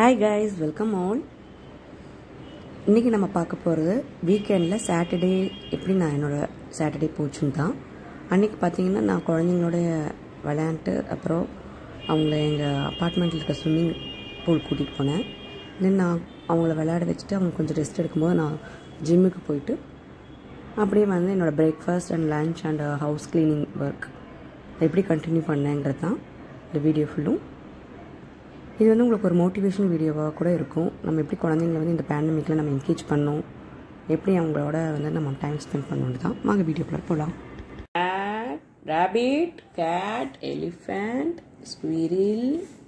Hi guys welcome all இன்றைக்கி நம்ம பார்க்க போகிறது வீக்கெண்டில் சாட்டர்டே எப்படி நான் என்னோடய சாட்டர்டே போச்சுன்னு தான் அன்றைக்கி பார்த்தீங்கன்னா நான் குழந்தைங்களோட விளையாண்டுட்டு அப்புறம் அவங்கள எங்கள் அப்பார்ட்மெண்ட்டில் இருக்க ஸ்விம்மிங் பூல் கூட்டிகிட்டு போனேன் தென் நான் அவங்கள விளையாட வச்சுட்டு அவங்க கொஞ்சம் ரெஸ்ட் எடுக்கும்போது நான் ஜிம்முக்கு போயிட்டு அப்படியே வந்து என்னோடய breakfast and lunch and house cleaning work எப்படி கண்டினியூ பண்ணேங்கிறது தான் இந்த வீடியோ ஃபுல்லும் இது வந்து உங்களுக்கு ஒரு மோட்டிவேஷன் வீடியோவாக கூட இருக்கும் நம்ம எப்படி குழந்தைங்கள வந்து இந்த பேண்டமிக்கில் நம்ம என்கேஜ் பண்ணோம் எப்படி அவங்களோட வந்து நம்ம டைம் ஸ்பெண்ட் பண்ணணும் தான் வாங்க வீடியோக்குள்ள போகலாம் rabbit cat elephant squirrel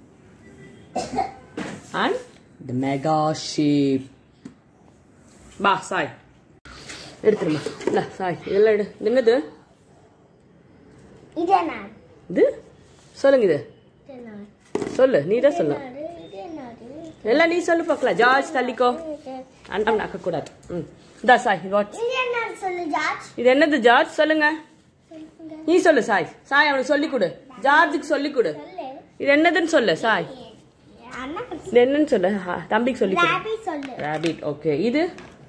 and the mega sheep பா சாய் எடுத்துருமா இல்லை சாய் இதெல்லாம் எடு இது என்னது இது என்னது? இது சொல்லுங்க இது இது என்னது? சொல்லு நீ தான் சொல்லு இது என்னது? எல்லாம் நீ சொல்லு பார்க்கலாம் ஜார்ஜ் தள்ளிக்கோ அண்டம் நக்கக்கூடாது ம் இதா சாய் வாட்ச் இது என்னது சொல்லு ஜார்ஜ் இது என்னது ஜார்ஜ் சொல்லுங்க நீ சொல்லு சாய் சாய் அவனுக்கு சொல்லி கொடு ஜார்ஜுக்கு சொல்லி கொடு சொல்லு இது என்னதுன்னு சொல்லு சாய் அண்ணா இது என்னன்னு சொல்லு ஆ, தம்பிக்கு சொல்லி கொடு ராபி சொல்லு ரேபிட் ஓகே இது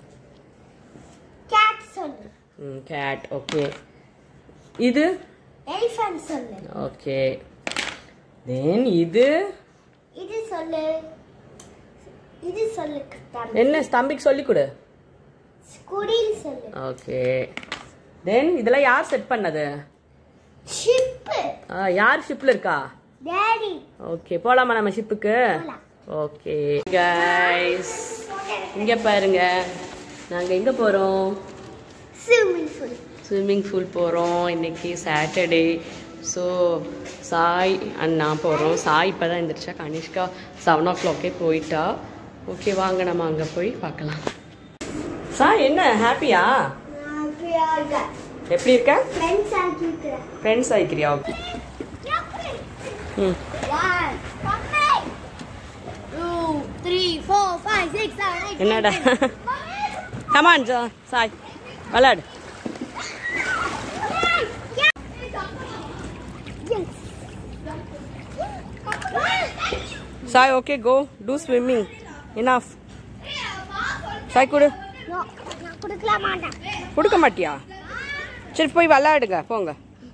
கேட் சொல்லு ம் கேட் ஓகே இது எலிஃபண்ட் சொல்லு ஓகே தென் இது இது சொல்லு இது சொல்லு தம்பி என்ன தம்பிக்கு சொல்லி கொடு குடில் சொல்லு ஓகே தென் இதெல்லாம் யார் செட் பண்ணது ஷிப் ஆ, யார் ஷிப்ல இருக்கா டேடி ஓகே போலாமா நம்ம ஷிப்புக்கு போலாம். ஓகே கைஸ் இங்க பாருங்க நாங்க எங்க போறோம் ஸ்விம்மிங் பூல் ஸ்விம்மிங் பூல் போகிறோம் இன்னைக்கு சாட்டர்டே ஸோ சாய் அண்ட் நான் போகிறோம் சாய் இப்போ தான் எழுந்திரிச்சா கனிஷ்கா செவன் ஓ கிளாக்கே போயிட்டா ஓகே வாங்க நம்ம அங்கே போய் பார்க்கலாம் சாய் என்ன ஹாப்பியா எப்படி இருக்க ஃப்ரெண்ட்ஸ் ஆக்கிக்கிறேன் ஃப்ரெண்ட்ஸ் ஆயிக்கிறியா ஓகே ம் One, two, three, four, five, six, seven, eight. என்னடா கமான் சாய் விளாடு Sai okay go to swimming enough Sai கொடு No, நான் கொடுக்கல மாட்டேன் கொடுக்க மாட்டியா சரி போய் விளையாடுங்க போங்க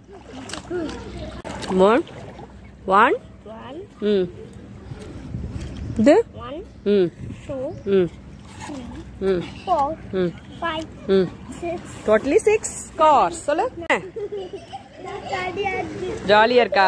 ஒன் ஒன் One, ம் இது one, ம் two, ம் ம் four, ம் five, ம் six. டோட்டலி சிக்ஸ் ஸ்கார் சொல்லு Daddy, daddy. ஜாலியா இருக்கா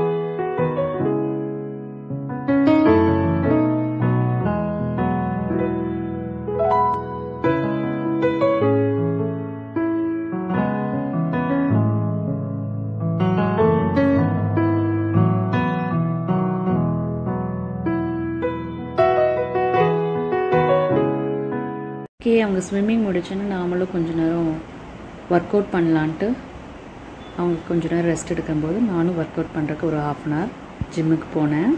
ஓகே அவங்க ஸ்விம்மிங் முடிச்சோன்னு நாமளும் கொஞ்ச நேரம் ஒர்க் அவுட் பண்ணலான்ட்டு அவங்க கொஞ்ச நேரம் ரெஸ்ட் எடுக்கும்போது நானும் ஒர்க் அவுட் பண்ணுறக்கு ஒரு ஹாஃப் அன் ஹவர் ஜிம்முக்கு போனேன்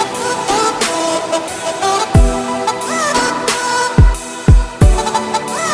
Daddy,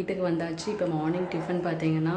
வீட்டுக்கு வந்தாச்சு இப்போ மார்னிங் டிஃபன் பார்த்தீங்கன்னா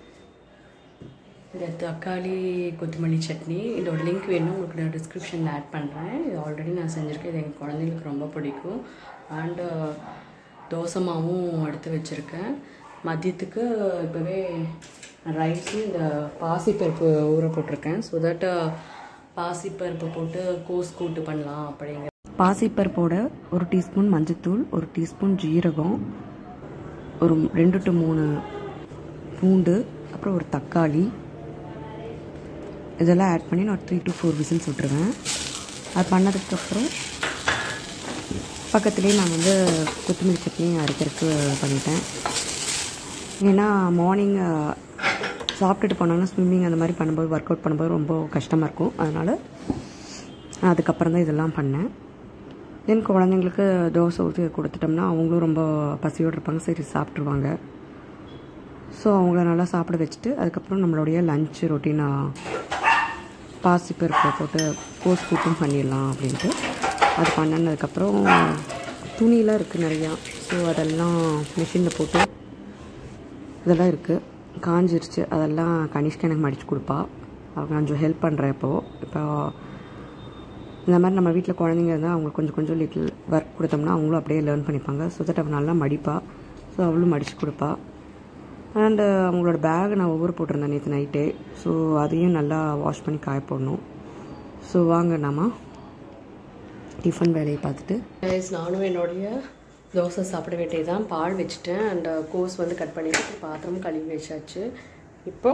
இந்த தக்காளி கொத்தமல்லி சட்னி இதோட லிங்க் வேணும் உங்களுக்கு நான் டிஸ்கிரிப்ஷனில் ஆட் பண்ணுறேன் இது ஆல்ரெடி நான் செஞ்சுருக்கேன் இது எங்கள் குழந்தைங்களுக்கு ரொம்ப பிடிக்கும் அண்டு தோசை மாவும் எடுத்து வச்சுருக்கேன் மதியத்துக்கு இப்போவே ரைஸு இந்த பாசிப்பருப்பு ஊற போட்டிருக்கேன் ஸோ தட் பாசிப்பருப்பு போட்டு கோஸ் கூட்டு பண்ணலாம் அப்படிங்கிற பாசிப்பருப்போட ஒரு டீஸ்பூன் மஞ்சத்தூள் ஒரு டீஸ்பூன் ஜீரகம் ஒரு ரெண்டு டு மூணு பூண்டு அப்புறம் ஒரு தக்காளி இதெல்லாம் ஆட் பண்ணி நான் த்ரீ டு ஃபோர் விசில்ஸ் விட்டுருவேன் அது பண்ணதுக்கப்புறம் பக்கத்துலேயே நான் வந்து கொத்தமல்லி சட்னி அரைக்கிறதுக்கு பண்ணிட்டேன் ஏன்னா மார்னிங் சாப்பிட்டுட்டு போனாங்கன்னா ஸ்விம்மிங் அந்த மாதிரி பண்ணும்போது ஒர்க் அவுட் பண்ணும்போது ரொம்ப கஷ்டமாக இருக்கும் அதனால் அதுக்கப்புறம் தான் இதெல்லாம் பண்ணேன் தென் குழந்தைங்களுக்கு தோசை ஊற்றி கொடுத்துட்டோம்னா அவங்களும் ரொம்ப பசியோடு இருப்பாங்க சரி சாப்பிட்ருவாங்க ஸோ அவங்கள நல்லா சாப்பிட வச்சுட்டு அதுக்கப்புறம் நம்மளுடைய லஞ்ச் ரொட்டீனாக பாசிப்பருப்பை போட்டு கோஸ் கூட்டும் பண்ணிடலாம் அப்படின்ட்டு அது பண்ணினதுக்கப்புறம் துணியெலாம் இருக்குது நிறையா ஸோ அதெல்லாம் மிஷினில் போட்டு இதெல்லாம் இருக்குது காஞ்சிருச்சு அதெல்லாம் கனிஷ்கா எனக்கு மடித்து கொடுப்பா அவள் கொஞ்சம் ஹெல்ப் பண்ணுறேன் இப்போது இப்போ இந்த மாதிரி நம்ம வீட்டில் குழந்தைங்க இருந்தால் அவங்களுக்கு கொஞ்சம் கொஞ்சம் லிட்டில் ஒர்க் கொடுத்தோம்னா அவங்களும் அப்படியே லேர்ன் பண்ணிப்பாங்க ஸோ தட் அவள் நல்லா மடிப்பா ஸோ அவளும் மடித்து கொடுப்பா அண்டு அவங்களோட பேக் நான் ஒவ்வொரு போட்டிருந்தேன் நேற்று நைட்டே ஸோ அதையும் நல்லா வாஷ் பண்ணி காய போடணும் ஸோ வாங்க நாம டிஃபன் வேலையை பார்த்துட்டு கைஸ் நானும் என்னுடைய தோசை சாப்பிட வேண்டியதுதான் பால் வச்சுட்டேன் அண்ட் கோஸ் வந்து கட் பண்ணிட்டு பாத்திரமும் கழுவி வச்சாச்சு இப்போ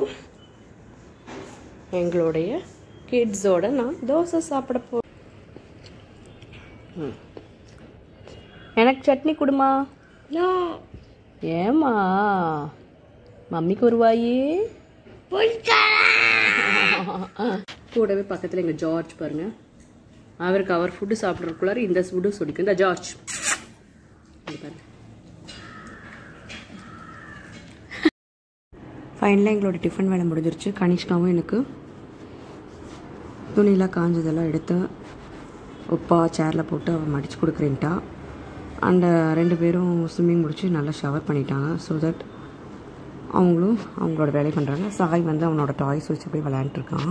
எங்களுடைய கிட்ஸோட நான் தோசை சாப்பிட போ ம். எனக்கு சட்னி கொடுமா நோ ஏமா மம்மிக்கு ஒரு வாயி கூடவே பக்கத்தில் எங்கள் ஜார்ஜ் பாருங்க அவருக்கு அவர் ஃபுட்டு சாப்பிட்றதுக்குள்ளார இந்த ஃபுட்டு சொடிக்கும் இந்த ஜார்ஜ் இங்க பாருங்க ஃபைனலாக எங்களோட டிஃபன் வேலை முடிஞ்சிருச்சு கனிஷ்காவும் எனக்கு துணியெலாம் காஞ்சதெல்லாம் எடுத்து உப்பா சேரில் போட்டு அவள் மடித்து கொடுக்குறேன்ட்டா அண்டு ரெண்டு பேரும் ஸ்விம்மிங் முடிச்சு நல்லா ஷவர் பண்ணிட்டாங்க ஸோ தட் அவங்களும் அவங்களோட வேலையை பண்ணுறாங்க சாய் வந்து அவனோட டாய்ஸ் வச்சு அப்படியே விளையாண்டுருக்கான்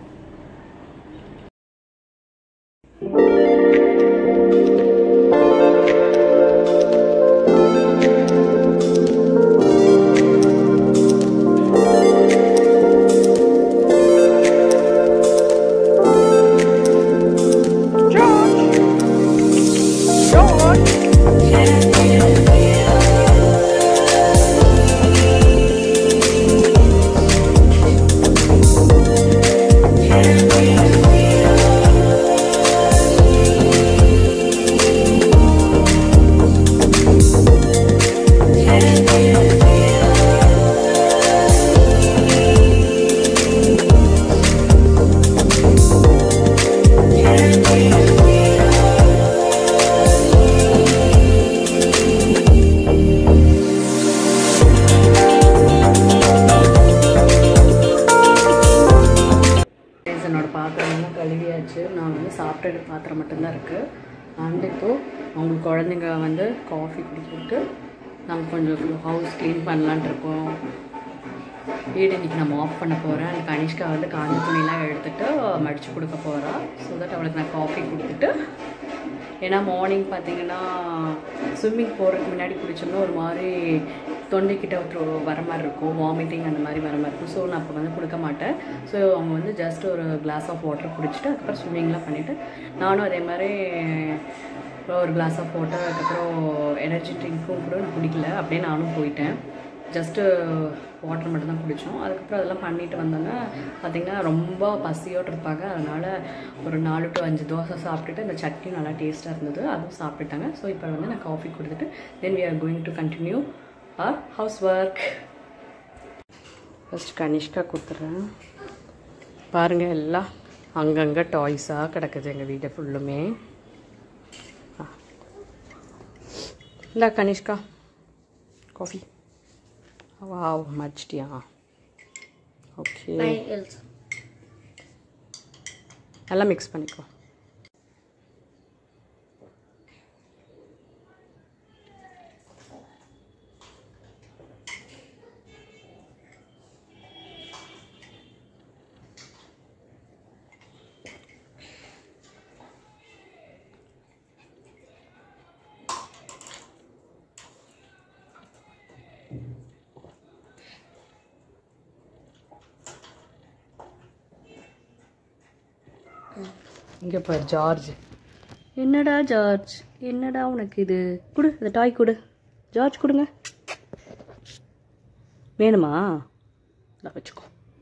Guys, என்னோட பாத்திரம்லாம் கழுவியாச்சு நான் வந்து சாப்பிட்ட பாத்திரம் மட்டும்தான் இருக்குது அண்ட் இப்போது அவங்க குழந்தைங்க வந்து காஃபி குடிக்கிட்டு நாங்கள் கொஞ்சம் ஹவுஸ் க்ளீன் பண்ணலான்ட்டு இருக்கோம் வீடு இன்னைக்கு நான் ஆஃப் பண்ண போகிறேன் அண்ட் கனிஷ்கா வந்து காஞ்ச துணிலாம் எடுத்துட்டு மடித்து கொடுக்க போகிறா ஸோ தட் அவளுக்கு நான் காஃபி கொடுத்துட்டு ஏன்னா மார்னிங் பார்த்தீங்கன்னா ஸ்விம்மிங் போகிறதுக்கு முன்னாடி குடிச்சோம்னா ஒரு மாதிரி தொண்டைக்கிட்ட ஒரு வர மாதிரி இருக்கும் வாமிட்டிங் அந்த மாதிரி வர மாதிரி இருக்கும் ஸோ நான் அப்போ வந்து கொடுக்க மாட்டேன் ஸோ அவங்க வந்து ஜஸ்ட் ஒரு கிளாஸ் ஆஃப் வாட்டர் குடிச்சிட்டு அதுக்கப்புறம் ஸ்விம்மிங்லாம் பண்ணிவிட்டு நானும் அதே மாதிரி ஒரு கிளாஸ் ஆஃப் வாட்டர் அதுக்கப்புறம் எனர்ஜி ட்ரிங்க்கும் கூட நான் குடிக்கல அப்படியே நானும் போயிட்டேன் ஜஸ்ட்டு வாட்டர் மட்டும் தான் குடித்தோம் அதுக்கப்புறம் அதெல்லாம் பண்ணிட்டு வந்தோன்னா பார்த்திங்கன்னா ரொம்ப பசியோடு இருப்பாங்க அதனால் ஒரு நாலு டு அஞ்சு தோசை சாப்பிட்டுட்டு அந்த சட்னி நல்லா டேஸ்ட்டாக இருந்தது அதுவும் சாப்பிட்டுட்டாங்க ஸோ இப்போ வந்து நான் காஃபி கொடுத்துட்டு then we are going to continue our house work first Kanishka கொடுத்துட்றேன் பாருங்கள் எல்லாம் அங்கங்கே டாய்ஸாக கிடக்குது எங்கள் வீட்டை ஃபுல்லுமே இல்லை கனிஷ்கா காஃபி வாவ் மச்சிட்டியா ஓகே எல்லாம் மிக்ஸ் பண்ணிக்கோ இங்கே பார் ஜார்ஜ் என்னடா ஜார்ஜ் என்னடா உனக்கு இது கொடு இந்த டாய் கொடு ஜார்ஜ் கொடுங்க வேணுமா நான் வச்சுக்கோ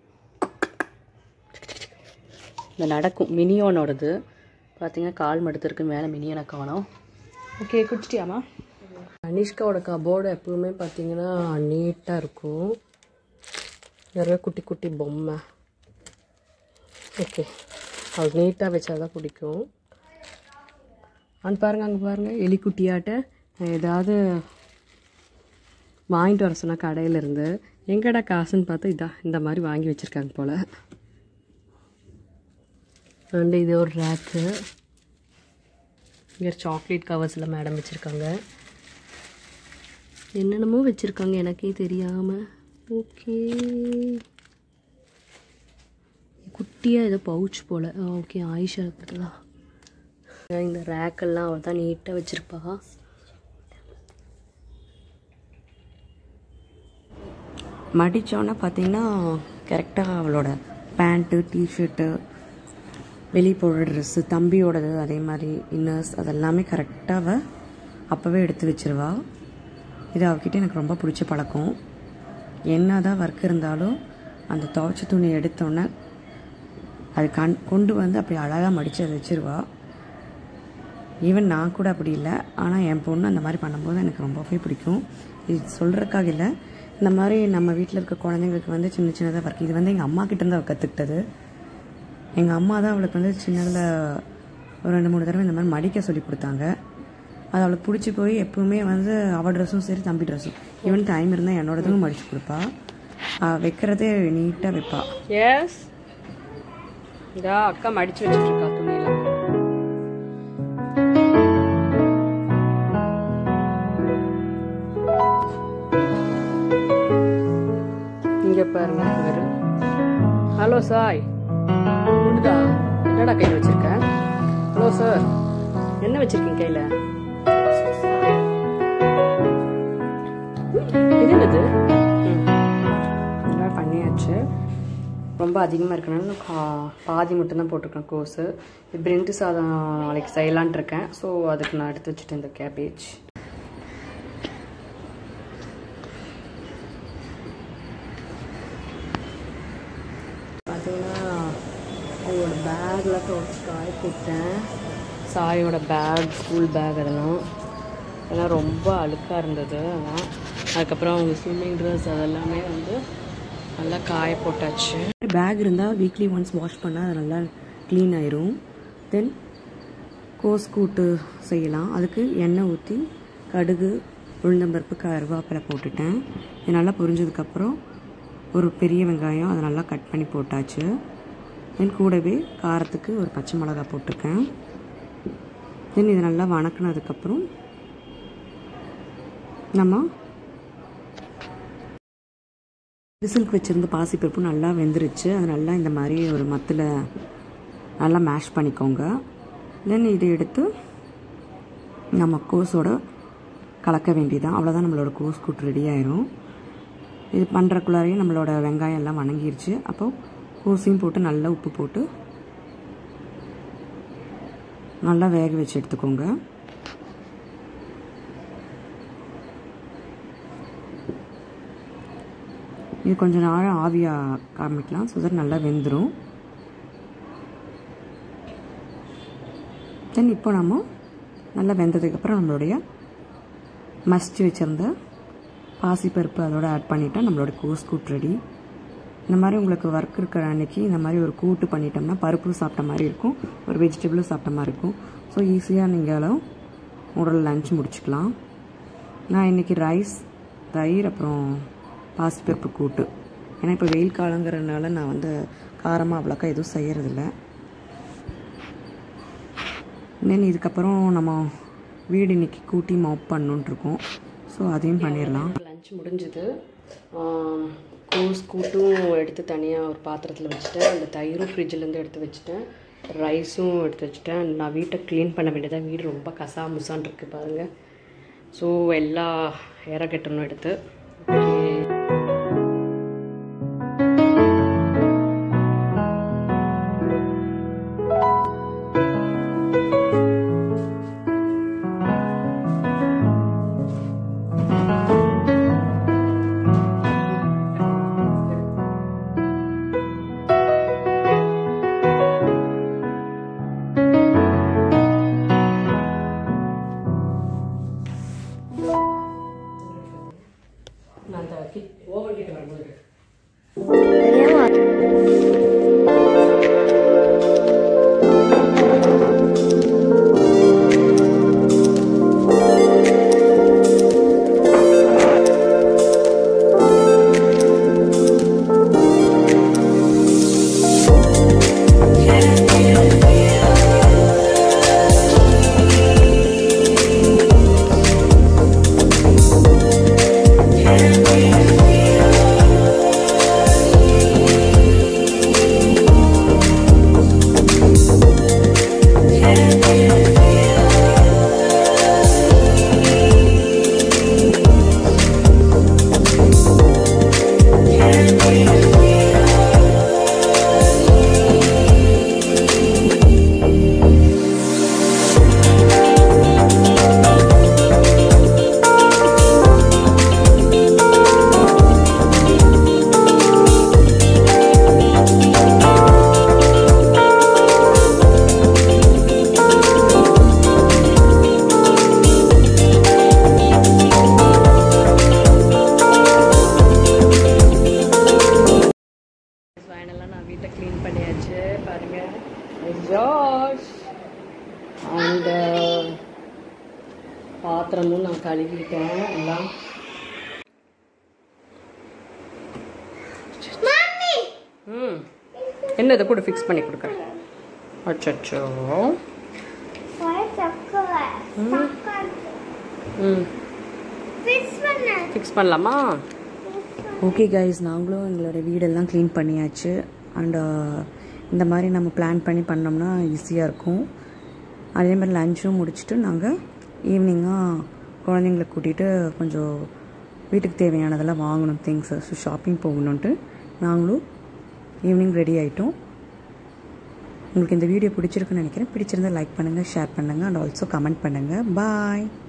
இந்த நடக்கும் மினியோனோடது பார்த்தீங்கன்னா கால் மடுத்திருக்கு மேலே மினியோனை காணோம் ஓகே குடிச்சிட்டியாமா அனிஷ்காவோட கபோர்டு எப்பவுமே பார்த்தீங்கன்னா நீட்டாக இருக்கும் நிறைய குட்டி குட்டி பொம்மை ஓகே அது நீட்டாக வச்சா தான் பிடிக்கும் அங்கே பாருங்கள் அங்கே பாருங்கள் எலிக்குட்டியாட்ட நான் ஏதாவது வாங்கிட்டு வர சொன்ன கடையிலேருந்து எங்கடா காசுன்னு பார்த்தா இதான் இந்த மாதிரி வாங்கி வச்சுருக்காங்க போல் அண்டு இது ஒரு ரேக்கு இங்கே சாக்லேட் கவர்ஸில் மேடம் வச்சுருக்காங்க என்னென்னமோ வச்சுருக்காங்க எனக்கே தெரியாமல் ஓகே குட்டியாக ஏதோ பவுச் போல் ஓகே ஆயிஷா இருக்கிறதா இந்த ரேக்கெல்லாம் அவள் தான் நீட்டாக வச்சுருப்பா மடித்தோன்னே பார்த்தீங்கன்னா கரெக்டாக அவளோட பேண்ட்டு டிஷர்ட்டு வெளியே போடுற ட்ரெஸ்ஸு தம்பியோடது அதே மாதிரி இன்னர்ஸ் அதெல்லாமே கரெக்டாக அவள் அப்போவே எடுத்து வச்சிருவா இது அவகிட்ட எனக்கு ரொம்ப பிடிச்ச பழக்கம் என்ன தான் ஒர்க் இருந்தாலும் அந்த துவைச்ச துணி எடுத்தோன்னே அது கண் கொண்டு வந்து அப்படி அழகாக மடித்து அதை வச்சிருவா ஈவன் நான் கூட அப்படி இல்லை ஆனால் என் பொண்ணு அந்த மாதிரி பண்ணும்போது எனக்கு ரொம்பவே பிடிக்கும் இது சொல்கிறதுக்காக இல்லை இந்த மாதிரி நம்ம வீட்டில் இருக்க குழந்தைங்களுக்கு வந்து சின்ன சின்னதாக ஒர்க் இது வந்து எங்கள் அம்மா கிட்டேருந்து அவள் கற்றுக்கிட்டது எங்கள் அம்மா தான் அவளுக்கு வந்து சின்னதில் ஒரு ரெண்டு மூணு தடவை இந்த மாதிரி மடிக்க சொல்லி கொடுத்தாங்க அது அவளுக்கு பிடிச்சி போய் எப்பவுமே வந்து அவள் ட்ரெஸ்ஸும் சரி தம்பி ட்ரெஸ்ஸும் ஈவன் டைம் இருந்தால் என்னோடதும் மடித்து கொடுப்பா அவ வைக்கிறதே நீட்டாக வைப்பா எஸ் இதா அக்கா மடிச்சு வச்சுட்டு இருக்கா துணியெல்லாம் இங்க பாருங்க இவரு ஹலோ சாய் உண்டுதா என்னடா கையில் வச்சிருக்க ஹலோ சார் என்ன வச்சிருக்கீங்க கையில இது என்னது ம் எல்லாம் பண்ணியாச்சு ரொம்ப அதிகமாக இருக்கனால கா பாதி மட்டும்தான் போட்டிருக்கேன் கோஸு இது பிரிண்டு சாதம் நாளைக்கு செய்யலான்ட்டு இருக்கேன் ஸோ அதுக்கு நான் எடுத்து வச்சுட்டேன் இந்த கேபேஜ் பார்த்தீங்கன்னா அவங்களோட பேக்லாம் துவைச்சி காய போட்டேன் சாயோட பேக் ஸ்கூல் பேக் அதெல்லாம் அதெல்லாம் ரொம்ப அழுக்காக இருந்தது அதான் அதுக்கப்புறம் அவங்க ஸ்விம்மிங் ட்ரெஸ் அதெல்லாமே வந்து நல்லா காய போட்டாச்சு பேக் இருந்தால் வீக்லி ஒன்ஸ் வாஷ் பண்ணால் அது நல்லா க்ளீன் ஆயிரும் தென் கோஸ் கூட்டு செய்யலாம் அதுக்கு எண்ணெய் ஊற்றி கடுகு உளுந்தம்பருப்பு கருவேப்பிலை போட்டுட்டேன் இது நல்லா பொரிஞ்சதுக்கப்புறம் ஒரு பெரிய வெங்காயம் அதை நல்லா கட் பண்ணி போட்டாச்சு தென் கூடவே காரத்துக்கு ஒரு பச்சை மிளகாய் போட்டிருக்கேன் தென் இது நல்லா வணக்கினதுக்கப்புறம் நம்ம விசிலுக்கு வச்சுருந்த பாசிப்பருப்பு நல்லா வெந்துருச்சு அது நல்லா இந்த மாதிரி ஒரு மத்தில் நல்லா மேஷ் பண்ணிக்கோங்க தென் இதை எடுத்து நம்ம கோஸோட கலக்க வேண்டியதான் அவ்வளோதான் நம்மளோட கோஸ் கூட்டு ரெடி ஆயிரும் இது பண்ணுறக்குள்ளாரையும் நம்மளோட வெங்காயம் எல்லாம் வணங்கிருச்சு அப்போ கோஸையும் போட்டு நல்லா உப்பு போட்டு நல்லா வேக வச்சு எடுத்துக்கோங்க இது கொஞ்சம் நேரம் ஆவியாக காமிக்கலாம் ஸோ தட் நல்லா வெந்துடும் தென் இப்போ நம்ம நல்லா வெந்ததுக்கப்புறம் நம்மளுடைய மசிச்சு வச்சுருந்த பாசிப்பருப்பு அதோட ஆட் பண்ணிட்டா நம்மளோட கோஸ் கூட்டு ரெடி இந்த மாதிரி உங்களுக்கு ஒர்க் இருக்கிற அன்னைக்கு இந்த மாதிரி ஒரு கூட்டு பண்ணிட்டோம்னா பருப்பு சாப்பிட்ட மாதிரி இருக்கும் ஒரு வெஜிடபிளும் சாப்பிட்ட மாதிரி இருக்கும் ஸோ ஈஸியாக நீங்களும் உங்களோட லஞ்ச் முடிச்சுக்கலாம் நான் இன்றைக்கி ரைஸ் தயிர் அப்புறம் பாசிப்பருப்பு கூட்டு ஏன்னா இப்போ வெயில் காலங்கிறதுனால நான் வந்து காரமாக அவ்வளோக்கா எதுவும் செய்யறதில்ல தென் இதுக்கப்புறம் நம்ம வீடு இன்னைக்கு கூட்டி மாப் பண்ணணுன்ட்டு இருக்கோம் ஸோ அதையும் பண்ணிடலாம் லஞ்ச் முடிஞ்சுது ஆம், கோஸ் கூட்டும் எடுத்து தனியாக ஒரு பாத்திரத்தில் வச்சுட்டேன் அந்த தயிரும் ஃப்ரிட்ஜிலேருந்து எடுத்து வச்சுட்டேன் ரைஸும் எடுத்து வச்சுட்டேன் நான் வீட்டை க்ளீன் பண்ண வேண்டியதாக வீடு ரொம்ப கசா முசான் இருக்குது பாருங்கள் ஸோ எல்லா இறக்கட்டணும் எடுத்து Okay. பாத்திரமும் நான் கழுவிட்டேன் எல்லாம் மம்மி ம் என்ன இதை கூட ஃபிக்ஸ் பண்ணி கொடுக்குறேன் அச்சோ ஒரே சக்கரை சக்கரை ம் ஃபிக்ஸ் பண்ண ஃபிக்ஸ் பண்ணலாமா ஓகே கைஸ் நாங்களும் எங்களோட வீடெல்லாம் க்ளீன் பண்ணியாச்சு அண்ட் இந்த மாதிரி நம்ம பிளான் பண்ணி பண்ணோம்னா ஈஸியாக இருக்கும் அதே மாதிரி லஞ்சும் முடிச்சுட்டு நாங்கள் ஈவினிங்காக குழந்தைங்களை கூட்டிகிட்டு கொஞ்சம் வீட்டுக்கு தேவையானதெல்லாம் வாங்கணும் திங்ஸ் ஸோ ஷாப்பிங் போகணுன்ட்டு நாங்களும் ஈவினிங் ரெடி ஆகிட்டோம் உங்களுக்கு இந்த வீடியோ பிடிச்சிருக்குன்னு நினைக்கிறேன் பிடிச்சிருந்தா லைக் பண்ணுங்கள் ஷேர் பண்ணுங்கள் அண்ட் ஆல்சோ கமெண்ட் பண்ணுங்கள் பாய்